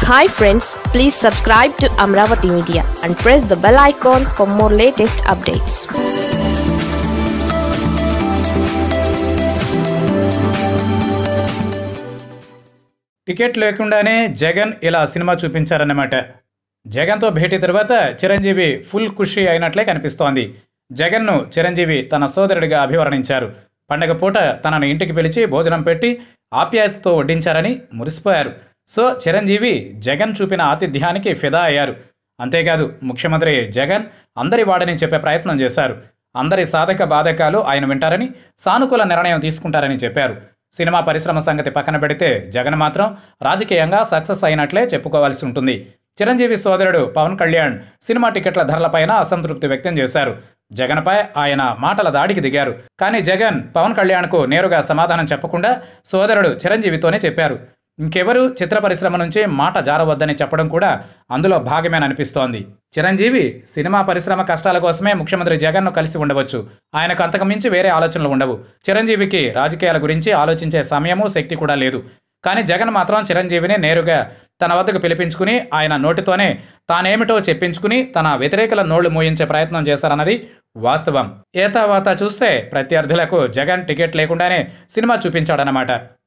hi friends please subscribe to Amaravati media and press the bell icon for more latest updates ticket లేకుండానే జగన్ ఇలా cinema చూపించారన్నమాట జగన్తో భేటీ తర్వాత Chiranjeevi full ఖుషి అయినట్లే కనిపిస్తోంది జగన్ను చిరంజీవి తన సోదరుడిగా అభివర్ణించారు పండగ పూట తనను ఇంటికి పిలిచి భోజనం పెట్టి ఆప్యాయతతో వడ్డించారని మురిసిపోయారు సో చిరంజీవి జగన్ చూపిన ఆతిథ్యానికి ఫిదా అయ్యారు అంతేకాదు ముఖ్యమంత్రి జగన్ అందరి వాడని చెప్పే ప్రయత్నం చేశారు అందరి సాధక బాధకాలు ఆయన వింటారని సానుకూల నిర్ణయం తీసుకుంటారని చెప్పారు సినిమా పరిశ్రమ సంగతి పక్కన పెడితే జగన్ మాత్రం రాజకీయంగా సక్సెస్ అయినట్లే చెప్పుకోవాల్సి ఉంటుంది చిరంజీవి సోదరుడు పవన్ కళ్యాణ్ సినిమా టికెట్ల ధరలపైన అసంతృప్తి వ్యక్తం చేశారు జగన్పై ఆయన మాటల దాడికి దిగారు కానీ జగన్ పవన్ కళ్యాణ్కు నేరుగా సమాధానం చెప్పకుండా సోదరుడు చిరంజీవితోనే చెప్పారు ఇంకెవరు చిత్ర పరిశ్రమ నుంచి మాట జారవద్దని చెప్పడం కూడా అందులో భాగమేననిపిస్తోంది చిరంజీవి సినిమా పరిశ్రమ కష్టాల కోసమే ముఖ్యమంత్రి జగన్ను కలిసి ఉండవచ్చు ఆయనకు అంతకు మించి వేరే ఆలోచనలు ఉండవు చిరంజీవికి రాజకీయాల గురించి ఆలోచించే సమయము శక్తి కూడా లేదు కానీ జగన్ మాత్రం చిరంజీవిని నేరుగా తన వద్దకు పిలిపించుకుని ఆయన నోటితోనే తానేమిటో చెప్పించుకుని తన వ్యతిరేకుల నోళ్లు మూయించే ప్రయత్నం చేశారన్నది వాస్తవం ఏతావాత చూస్తే ప్రత్యర్థులకు జగన్ టికెట్ లేకుండానే సినిమా చూపించాడనమాట